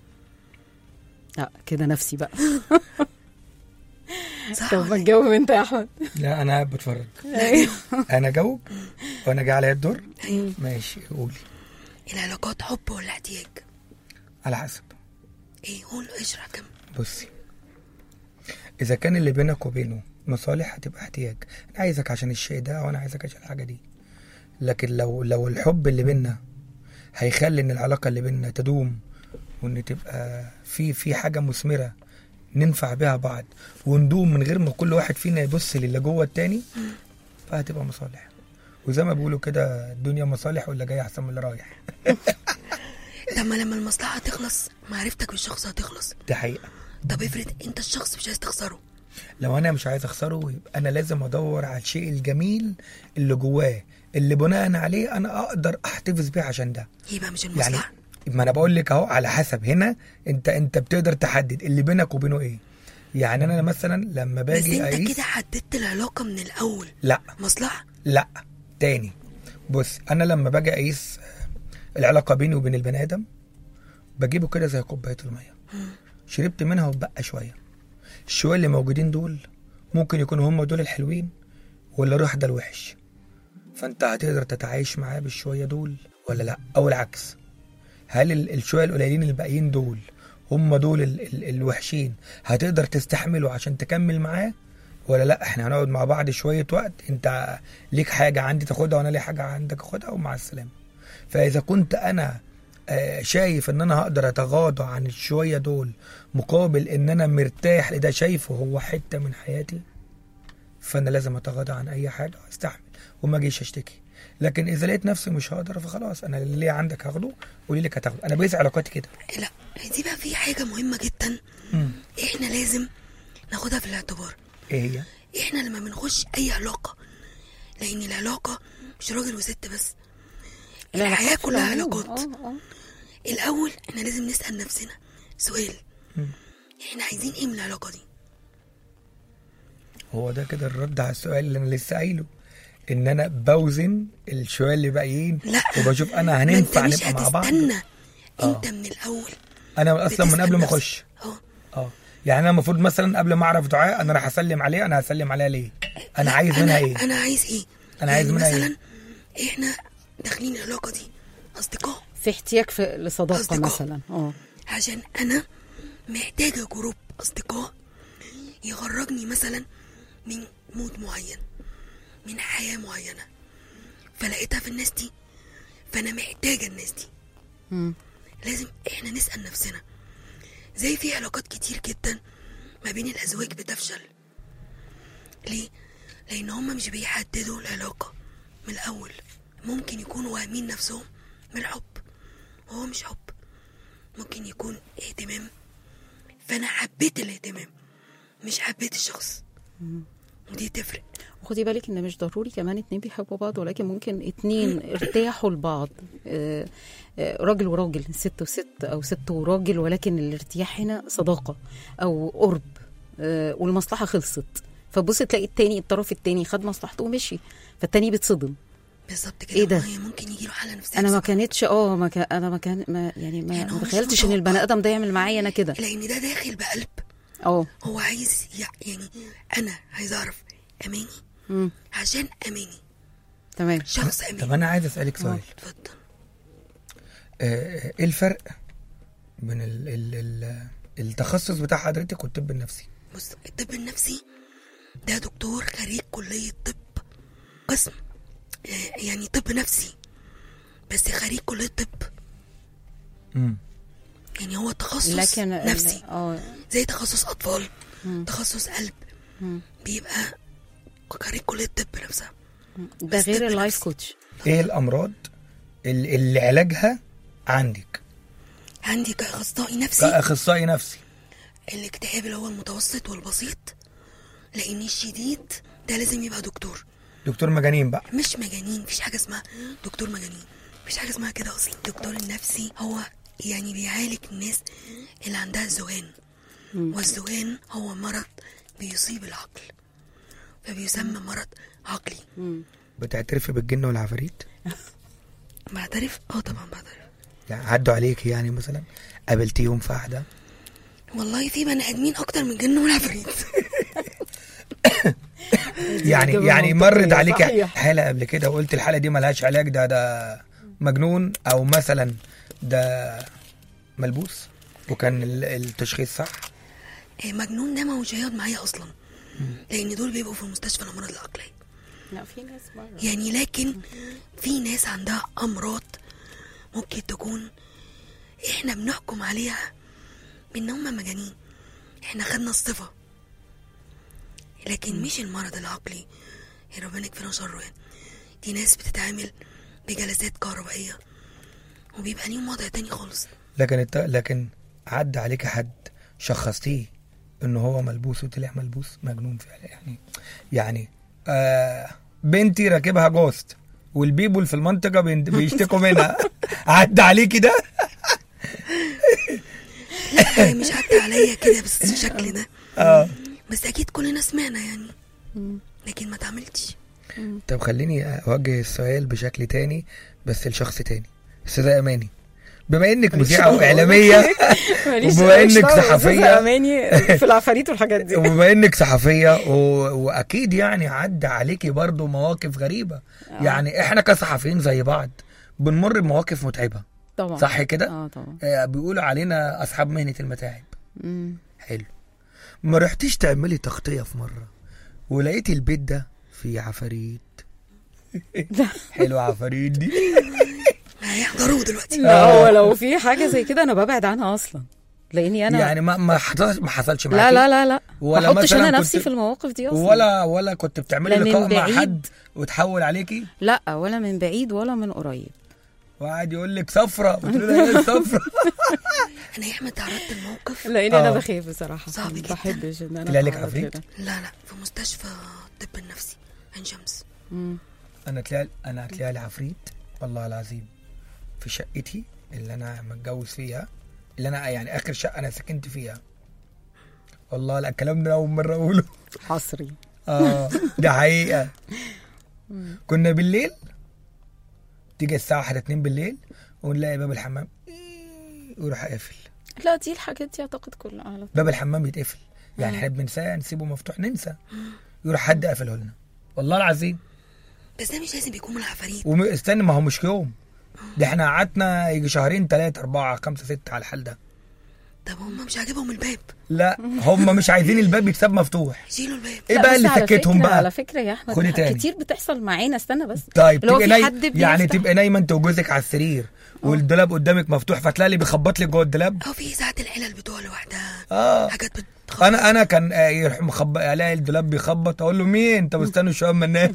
لا كده نفسي بقى صح طب ولا ما إيه؟ تجاوب انت يا احمد لا انا قاعد بتفرج ايوه انا جاوب وانا جاي عليا الدور أيوة. ماشي قولي العلاقات حب ولا احتياج على حسب ايه قول اشرح كم بصي اذا كان اللي بينك وبينه مصالح هتبقى احتياج انا عايزك عشان الشيء ده وانا عايزك عشان الحاجه دي لكن لو لو الحب اللي بينا هيخلي ان العلاقه اللي بينا تدوم وان تبقى في في حاجه مثمره ننفع بيها بعض وندوم من غير ما كل واحد فينا يبص للي جوه التاني فهتبقى مصالح وزي ما بيقولوا كده الدنيا مصالح واللي جاي احسن من اللي رايح طب ما لما المصلحه تخلص معرفتك بالشخص هتخلص دي حقيقه طب افرض انت الشخص مش عايز تخسره لو انا مش عايز اخسره يبقى انا لازم ادور على الشيء الجميل اللي جواه اللي بناء عليه انا اقدر احتفظ بيه عشان ده يبقى مش يعني المصلحه ما انا بقول لك اهو على حسب هنا انت انت بتقدر تحدد اللي بينك وبينه ايه يعني انا مثلا لما بس باجي انت اقيس كده حددت العلاقه من الاول لا مصلحه لا تاني بص انا لما باجي اقيس آه، العلاقه بيني وبين البني ادم بجيبه كده زي كوبايه الميه شربت منها وبقى شويه الشويه اللي موجودين دول ممكن يكونوا هم دول الحلوين ولا روح ده الوحش فانت هتقدر تتعايش معاه بالشويه دول ولا لا او العكس هل ال- الشويه القليلين الباقيين دول هم دول ال ال الوحشين هتقدر تستحمله عشان تكمل معاه ولا لا احنا هنقعد مع بعض شويه وقت انت ليك حاجه عندي تاخدها وانا ليا حاجه عندك اخدها ومع السلامه فاذا كنت انا آه، شايف ان انا هقدر اتغاضى عن الشويه دول مقابل ان انا مرتاح لده شايفه هو حته من حياتي فانا لازم اتغاضى عن اي حاجه واستحمل وما اجيش اشتكي لكن اذا لقيت نفسي مش هقدر فخلاص انا اللي ليا عندك هاخده واللي لك هتاخده انا بقيس علاقاتي كده لا دي بقى في حاجه مهمه جدا مم. احنا لازم ناخدها في الاعتبار ايه هي احنا لما بنخش اي علاقة لان العلاقة مش راجل وست بس الحياة في كلها العموم. علاقات اه اه الاول احنا لازم نسأل نفسنا سؤال احنا عايزين ايه من العلاقة دي هو ده كده الرد على السؤال اللي انا لسه قايله ان انا بوزن الشوية اللي باقيين لا وبشوف انا ما انت هننفع مش نبقى مع بعض هتستنى آه. انت من الاول انا اصلا من بتسأل قبل ما نفسك. اخش اه اه يعني انا المفروض مثلا قبل ما اعرف دعاء انا راح اسلم عليه انا هسلم عليها ليه انا عايز أنا منها ايه انا عايز ايه أنا عايز يعني منها إيه؟ مثلا احنا داخلين العلاقة دي اصدقاء في احتياج في لصداقه أصدقاء. مثلا اه عشان انا محتاجة جروب اصدقاء يخرجني مثلا من مود معين من حياة معينة فلقيتها في الناس دي فانا محتاجة الناس دي مم. لازم احنا نسأل نفسنا زي في علاقات كتير جدا ما بين الازواج بتفشل ليه لان هما مش بيحددوا العلاقة من الاول ممكن يكونوا واهمين نفسهم من الحب وهو مش حب ممكن يكون اهتمام فانا حبيت الاهتمام مش حبيت الشخص ودي تفرق وخدي بالك ان مش ضروري كمان اتنين بيحبوا بعض ولكن ممكن اتنين ارتاحوا لبعض آه، آه، راجل وراجل ست وست او ست وراجل ولكن الارتياح هنا صداقة او قرب آه، والمصلحة خلصت فبص تلاقي التاني الطرف التاني خد مصلحته ومشي فالتاني بيتصدم بالظبط كده إيه ده؟ هي ممكن يجي له حالة نفسية انا ما بسبب- كانتش اه ما كان انا ما كان ما يعني ما يعني هو ما مش تخيلتش ان متوقع. البني ادم ده يعمل معايا انا كده لان ده داخل بقلب اه هو عايز يع- يعني انا عايز اعرف اماني مم. عشان اماني تمام شخص طب اماني انا عايز اسالك سؤال اتفضل آه، ايه الفرق بين ال ال ال التخصص بتاع حضرتك والطب النفسي بص الطب النفسي ده دكتور خريج كلية طب قسم آه، يعني طب نفسي بس خريج كلية طب امم يعني هو تخصص لكن ال- نفسي اه زي تخصص اطفال مم. تخصص قلب مم. بيبقى خريج كلية طب نفسها ده بس غير طب اللايف نفسي. كوتش ايه الامراض اللي, اللي علاجها عندك عندي كأخصائي نفسي كاخصائي نفسي الاكتئاب اللي هو المتوسط والبسيط لان الشديد ده لازم يبقى دكتور دكتور مجانين بقى مش مجانين مفيش حاجه اسمها دكتور مجانين مفيش حاجه اسمها كده اصلا الدكتور النفسي هو يعني بيعالج الناس اللي عندها الذهان والذهان هو مرض بيصيب العقل فبيسمى مرض عقلي بتعترفي بالجن والعفاريت بعترف اه طبعا بعترف يعني عدوا عليك يعني مثلا قابلتيهم في قعده والله في بني ادمين اكتر من جن والعفاريت يعني إجابة يعني منطقية، مرت عليك صحيح. حاله قبل كده وقلت الحاله دي ملهاش علاج ده ده مجنون او مثلا ده ملبوس وكان ال- التشخيص صح آه، مجنون ده ما هوش هيقعد معايا اصلا لان دول بيبقوا في المستشفى الامراض العقليه لا في ناس بره يعني لكن في ناس عندها امراض ممكن تكون احنا بنحكم عليها بان هم مجانين احنا خدنا الصفه لكن مش المرض العقلي يا ربنا يكفينا شره يعني دي ناس بتتعامل بجلسات كهربائيه وبيبقى ليهم وضع تاني خالص لكن الت... لكن عدى عليك حد شخصتيه ان هو ملبوس وطلع ملبوس مجنون فعلا يعني يعني آه بنتي راكبها جوست والبيبول في المنطقه بين- بيشتكوا منها عدى عليكي ده لا مش عدى عليا كده بس الشكل ده اه بس اكيد كلنا سمعنا يعني لكن ما تعملتش طب خليني اوجه السؤال بشكل تاني بس لشخص تاني استاذه اماني بما انك مذيعه واعلاميه وبما انك صحفيه اماني في العفاريت والحاجات دي وبما انك صحفيه و... واكيد يعني عدى عليكي برضو مواقف غريبه يعني احنا كصحفيين زي بعض بنمر بمواقف متعبه طبعا صح كده اه طبعا آه، بيقولوا علينا اصحاب مهنه المتاعب مم. حلو ما رحتيش تعملي تغطيه في مره ولقيتي البيت ده فيه عفاريت حلو عفاريت دي هيحضروا دلوقتي لا هو لو في حاجه زي كده انا ببعد عنها اصلا لاني انا يعني ما ما حصلش ما حصلش معاكي لا لا لا لا ولا ما احطش مثلاً انا نفسي كنت- في المواقف دي اصلا ولا ولا كنت بتعملي لا من لقاء مع بعيد. حد وتحول عليكي لا ولا من بعيد ولا من قريب وقعد يقول لك صفرة قلت له لا ايه صفرة انا يا احمد تعرضت الموقف لان آه. انا بخاف بصراحه صعب ما جدا. بحبش ان انا طلع لك أتعرض عفريت؟ كده. لا لا في مستشفى الطب النفسي عين شمس مم. انا طلع انا طلع لي عفريت والله العظيم في شقتي اللي انا متجوز فيها اللي انا يعني اخر شقه انا سكنت فيها والله لا الكلام ده اول مره اقوله حصري اه ده حقيقه كنا بالليل تيجي الساعه 1 2 بالليل ونلاقي باب الحمام ويروح قافل لا دي الحاجات دي اعتقد كلها على طول. باب الحمام يتقفل يعني احنا بننساه نسيبه مفتوح ننسى يروح حد قافله لنا والله العظيم بس ده مش لازم يكون من العفاريت واستنى ما هو مش يوم ده احنا قعدنا يجي شهرين ثلاثة أربعة خمسة ستة على الحال ده طب هم مش عاجبهم الباب لا هم مش عايزين الباب يتساب مفتوح يشيلوا الباب ايه لا، بقى بس اللي على سكتهم فكرة- بقى على فكره يا احمد خدي تاني. كتير بتحصل معانا استنى بس طيب لو تبقى في ناي... حد يعني بيفتح- تبقى نايمه انت وجوزك على السرير والدولاب قدامك مفتوح فتلاقي اللي بيخبط لك جوه الدولاب او في ساعات العلل بتوع لوحدها اه حاجات بتخبط انا انا كان آه، يروح مخبط الاقي الدولاب بيخبط اقول له مين طب استنوا شويه اما ننام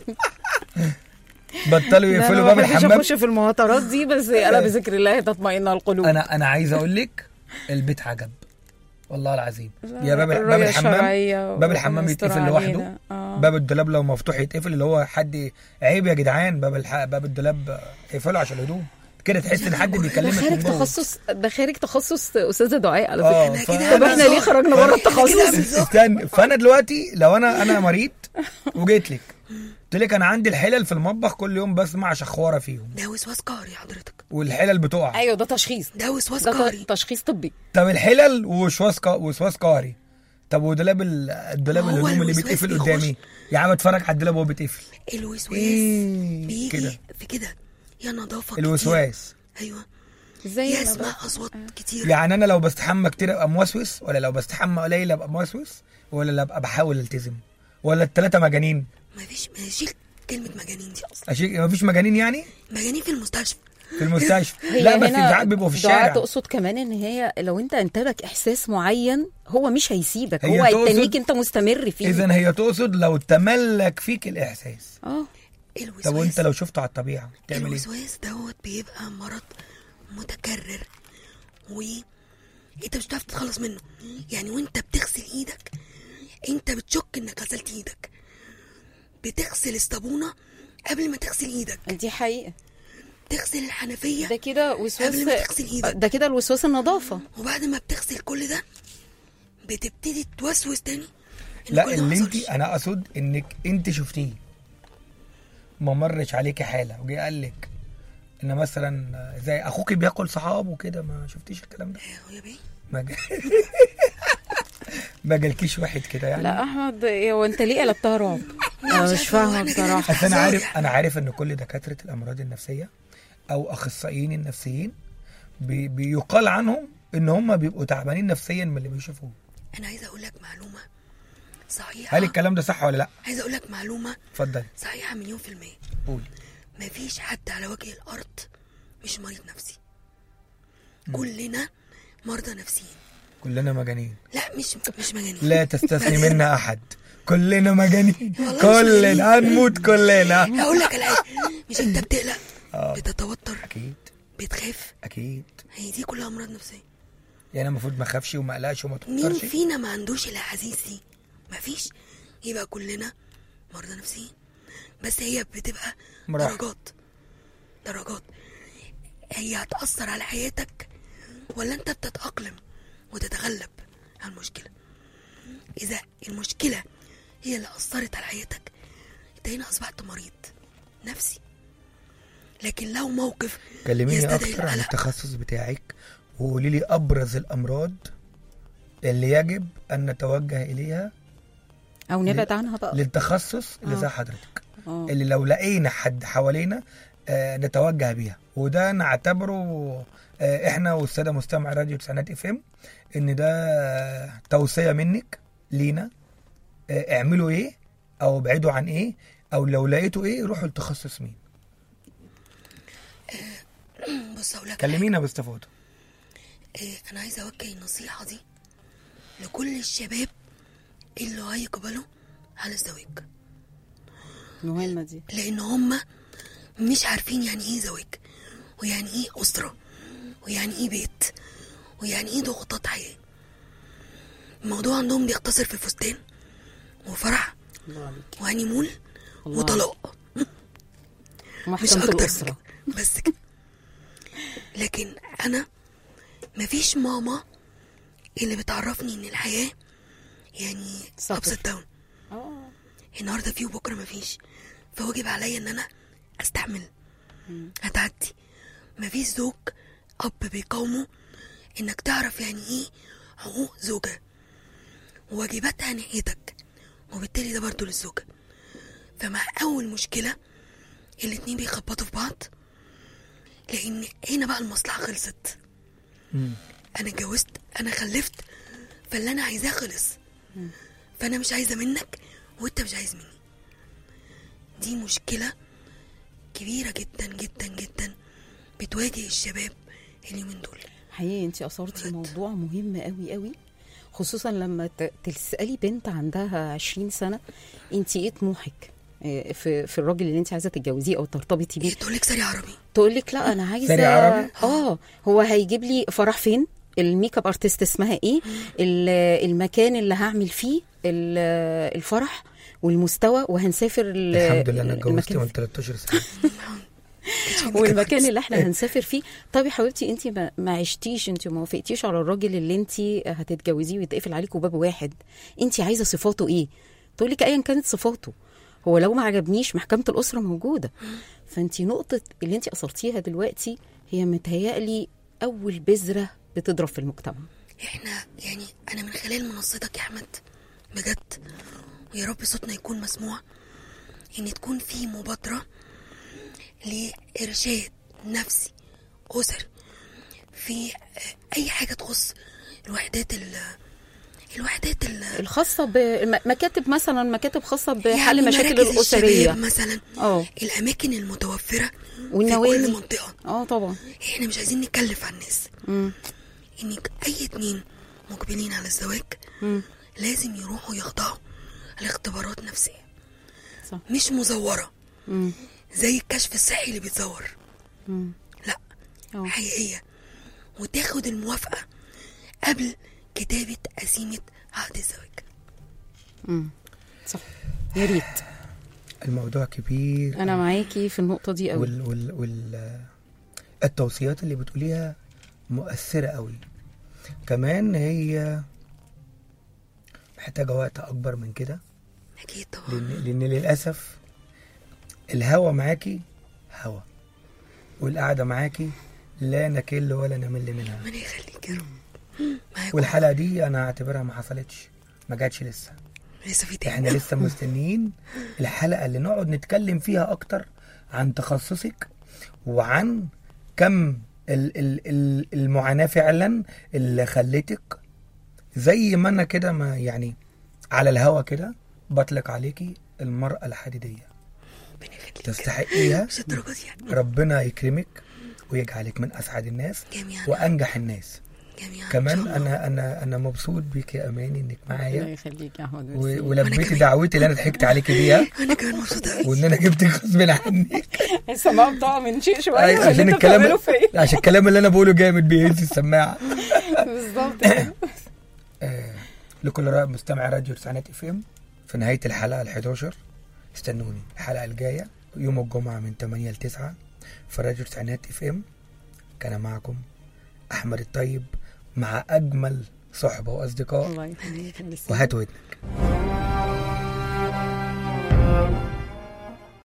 بطلوا لا، يقفلوا أنا باب ما بحبش الحمام اخش في المهاترات دي بس انا بذكر الله تطمئن القلوب انا انا عايز اقول لك البيت عجب والله العظيم يا باب باب الرؤية الحمام الشرعية باب الحمام وربنا يستر يتقفل لوحده علينا. آه. باب الدولاب لو مفتوح يتقفل اللي هو حد عيب يا جدعان باب الح... باب الدولاب اقفله عشان الهدوم كده تحس ان حد ده بيكلمك خارج من جوه. تخصص ده خارج تخصص استاذه دعاء على اه فكره ف... كده طب احنا ليه خرجنا بره كده التخصص بالظبط. استنى فانا دلوقتي لو انا انا مريض وجيت لك قلت لك انا عندي الحلل في المطبخ كل يوم بسمع شخوره فيهم ده وسواس قهري حضرتك والحلل بتقع ايوه ده تشخيص ده وسواس ده قهري ت- تشخيص طبي طب الحلل ووسواس ق- وسواس قهري طب ودولاب ال- الدولاب هو الهدوم اللي الوسواس بيتقفل بيخش. قدامي يا عم اتفرج على الدولاب وهو بيتقفل الوسواس إيه بيجي كده. في كده يا نظافه الوسواس كتير. ايوه زي ما يسمع بقى- اصوات كتير يعني انا لو بستحمى كتير ابقى موسوس ولا لو بستحمى قليل ابقى موسوس ولا لا ابقى بحاول التزم ولا الثلاثه مجانين مفيش ما شيل كلمه مجانين دي اصلا أشيء مفيش مجانين يعني مجانين في المستشفى في المستشفى هي لا بس هنا ساعات بيبقوا في دعاء الشارع تقصد كمان ان هي لو انت انتابك احساس معين هو مش هيسيبك هي هو تقصد- هيتنيك انت مستمر فيه اذا هي تقصد لو تملك فيك الاحساس اه الوسواس طب وانت لو شفته على الطبيعه تعمل ايه الوسواس دوت بيبقى مرض متكرر و انت مش بتعرف تتخلص منه يعني وانت بتغسل ايدك انت بتشك انك غسلت ايدك بتغسل الصابونه قبل ما تغسل ايدك دي حقيقه تغسل الحنفيه ده كده وسواس قبل ما تغسل ايدك ده كده الوسواس النظافه وبعد ما بتغسل كل ده بتبتدي توسوس تاني إن لا كل ده اللي ما انت حصلش. انا اقصد انك انت شفتيه ما مرش عليكي حاله وجي قال لك ان مثلا زي اخوك بياكل صحابه كده ما شفتيش الكلام ده يا بيه ما جا- ما جالكيش واحد كده يعني لا احمد هو انت ليه قلبتها رعب انا مش مش عارفة، فاهمه وإحنا كده بصراحه اصل انا هزار عارف يعني. انا عارف ان كل دكاتره الامراض النفسيه او اخصائيين النفسيين بي بيقال عنهم ان هم بيبقوا تعبانين نفسيا من اللي بيشوفوه انا عايزه اقول لك معلومه صحيحه هل الكلام ده صح ولا لا عايزه اقول لك معلومه اتفضل صحيحه مليون في الميه قولي مفيش حد على وجه الارض مش مريض نفسي كلنا مرضى نفسيين كلنا مجانين لا مش مش مجانين لا تستثني منا احد كلنا مجانين والله مش كلنا مجانين. هنموت كلنا هقول لك على حاجه مش انت بتقلق آه. بتتوتر اكيد بتخاف اكيد هي دي كلها امراض نفسيه يعني انا المفروض ما اخافش وما اقلقش وما مين اتوترش فينا ما عندوش الاحاسيس دي مفيش يبقى كلنا مرضى نفسيين بس هي بتبقى مراحل. درجات درجات هي هتأثر على حياتك ولا انت بتتأقلم وتتغلب على المشكلة إذا المشكلة هي اللي أثرت على حياتك انت هنا أصبحت مريض نفسي لكن لو موقف كلميني يستدعي اكتر عن القلق. التخصص بتاعك وقولي لي ابرز الامراض اللي يجب ان نتوجه اليها او نبعد عنها بقى للتخصص اللي آه. زي حضرتك آه. اللي لو لقينا حد حوالينا آه نتوجه بيها وده نعتبره آه احنا والساده مستمع راديو تسعينات اف ام ان ده آه، توصيه منك لينا آه اعملوا ايه او ابعدوا عن ايه او لو لقيتوا ايه روحوا لتخصص مين بص أقول لك على كلمينا باستفاضه إيه انا عايزه اوجه النصيحه دي لكل الشباب اللي هيقبلوا على الزواج المهمه دي لان هم مش عارفين يعني ايه زواج ويعني ايه اسره ويعني ايه بيت ويعني ايه ضغوطات حياه الموضوع عندهم بيقتصر في فستان وفرح الله عليك وهنيمون الله. وطلاق مش محكمة اكتر من الأسرة كده. بس كده لكن انا مفيش ماما اللي بتعرفني ان الحياه يعني صبر. ابسط داون اه النهارده فيه وبكره مفيش فواجب عليا ان انا استحمل هتعدي مفيش زوج اب بيقاومه انك تعرف يعني ايه حقوق زوجة وواجباتها ناحيتك وبالتالي ده برضو للزوجة فمع اول مشكلة الاتنين بيخبطوا في بعض لان هنا بقى المصلحة خلصت مم. انا اتجوزت انا خلفت فاللي انا عايزاه خلص فانا مش عايزه منك وانت مش عايز مني دي مشكله كبيره جدا جدا جدا بتواجه الشباب اليومين دول حقيقي انت اثرتي بجد. موضوع مهم قوي قوي خصوصا لما ت- تسالي بنت عندها 20 سنه انت ايه طموحك آه، في في الراجل اللي انت عايزه تتجوزيه او ترتبطي بيه ايه تقول لك ساري عربي تقول لك لا انا عايزه ساري عربي؟ اه هو هيجيب لي فرح فين الميك اب ارتست اسمها ايه ال- المكان اللي هعمل فيه ال- الفرح والمستوى وهنسافر ال- الحمد لله انا اتجوزت المكان من 13 سنه والمكان اللي احنا هنسافر فيه طب يا حبيبتي انت ما, ما عشتيش انت ما وافقتيش على الراجل اللي انت هتتجوزيه ويتقفل عليكوا باب واحد انت عايزه صفاته ايه تقول لك ايا كانت صفاته هو لو ما عجبنيش محكمه الاسره موجوده فانت نقطه اللي انت اثرتيها دلوقتي هي متهيألي اول بذره بتضرب في المجتمع احنا يعني انا من خلال منصتك يا احمد بجد ويا رب صوتنا يكون مسموع ان تكون في مبادره لارشاد نفسي اسري في آه، اي حاجه تخص الوحدات ال الوحدات ال الخاصه بمكاتب مثلا مكاتب خاصه بحل يعني مشاكل مراكز الاسريه الشباب مثلا اه الاماكن المتوفره في والنوادي. كل منطقه اه طبعا احنا مش عايزين نكلف على الناس مم. ان اي اتنين مقبلين على الزواج مم. لازم يروحوا يخضعوا لاختبارات نفسيه صح مش مزوره مم. زي الكشف الصحي اللي بيتزور مم. لا اه. حقيقيه وتاخد الموافقه قبل كتابه قسيمه عقد الزواج مم. صح يا ريت الموضوع كبير انا معاكي في النقطه دي قوي وال وال وال التوصيات اللي بتقوليها مؤثرة قوي كمان هي محتاجة وقت أكبر من كده اكيد طبعا لأن, لأن للأسف الهوا معاكي هوا والقعدة معاكي لا نكل ولا نمل منها ربنا يخليك يا رب معاكم والحلقة دي أنا هعتبرها ما حصلتش ما جاتش لسه لسه في تاني احنا لسه مستنيين الحلقة اللي نقعد نتكلم فيها أكتر عن تخصصك وعن كم ال- ال- ال- المعاناة فعلا اللي خلتك زي ما أنا كده ما يعني على الهوا كده بطلق عليكي المرأة الحديدية ربنا يخليك تستحقيها مش الدرجه دي يعني ربنا يكرمك ويجعلك من أسعد الناس جميعا وأنجح الناس جميعا إن كمان شاء الله. أنا أنا أنا مبسوط بيك يا أماني إنك ربنا معايا يخليك يا احمد و- ميرسي. ولبيتي كمان. دعوتي اللي أنا ضحكت عليكي بيها انا كمان مبسوطه قوي وان انا جبتك غصب عنك السماعه بتقع من شيء شويه أيوة، من اللي عشان انتوا الكلام بتعملوه فيا. عشان الكلام اللي انا بقوله جامد بيهز السماعه بالظبط كده. آه لكل رأي مستمع راديو تسعينات اف ام في نهايه الحلقه ال 11 استنوني الحلقه الجايه يوم الجمعه من 8 ل 9 في راديو تسعينات اف ام كان معكم احمد الطيب مع اجمل صحبه واصدقاء الله يخليك ميرسي. وهات ودنك